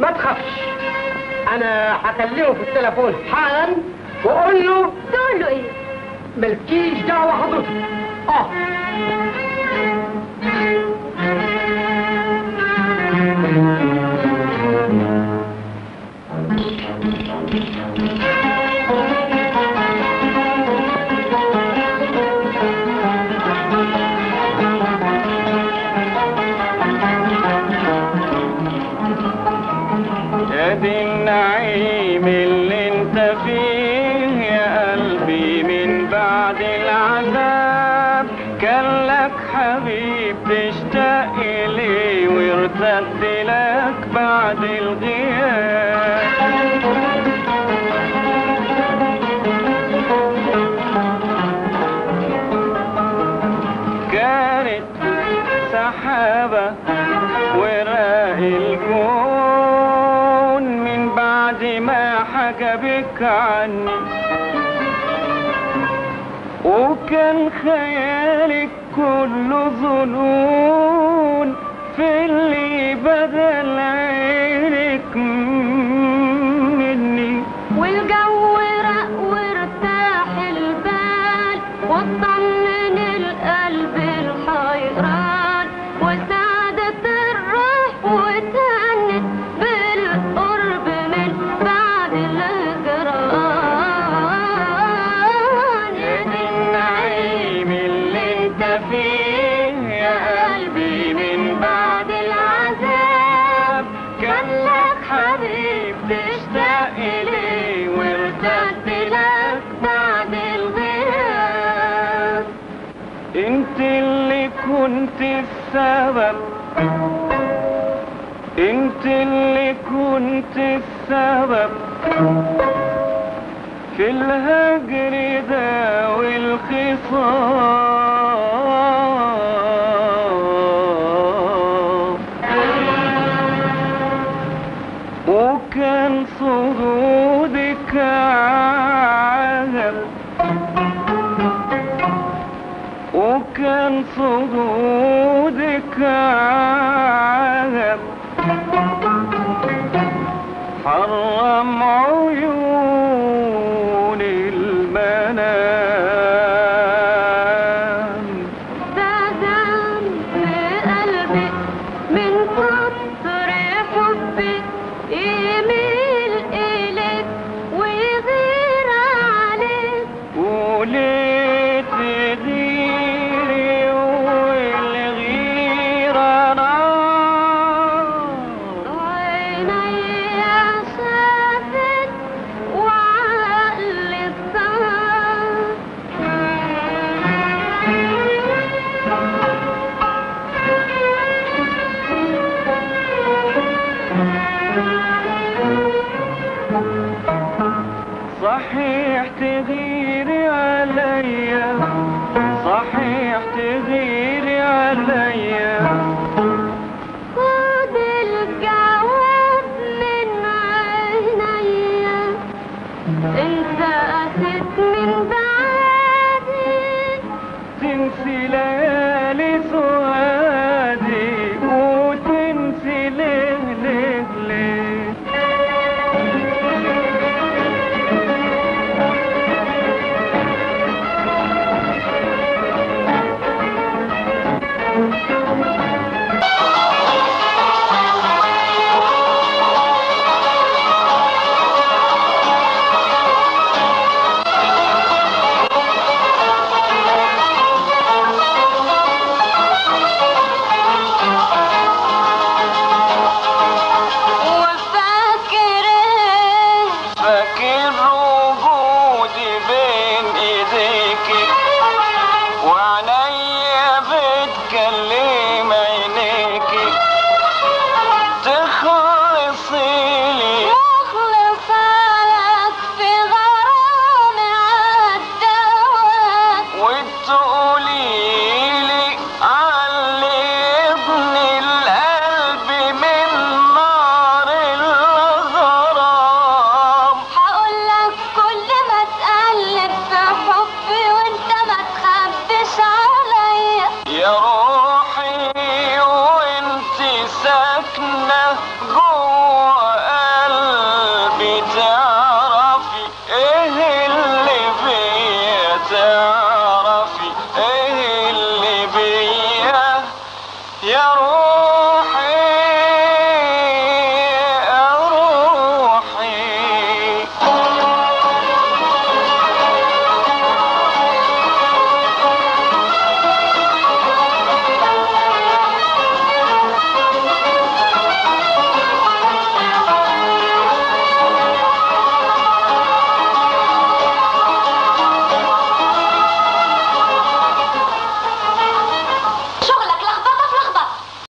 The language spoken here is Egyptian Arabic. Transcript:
ما تخافش انا هكلمه في التليفون حالا واقول له تقول له ايه مالكيش دعوه حضرتك اه يا دي النعيم اللي انت فيه يا قلبي من بعد العذاب كان لك حبيب تشتاق ليه وارتد لك بعد الغياب كانت سحابة وراء الكون من بعد ما حجبك عني وكان خيالك كله ظنون في اللي بدل عينك مني والجو رق وارتاح البال واطمن القلب الحيران وسعدت الروح وتهنت بالقرب من بعد الهجران يا دي النعيم اللي انت فيه يا قلبي من بعد العذاب كان لك حبيب تشتاق ليه وارتد لك بعد الغياب انت اللي كنت السبب انت اللي كنت السبب في الهجر ده والخصام وكان صدودك عجب وكان صدودك عجب حرم عيون المنام ده ذنب قلبي من كتر حبي يميل إليك ويغير عليك وليه تغيري والغيرة نار عيني يا روح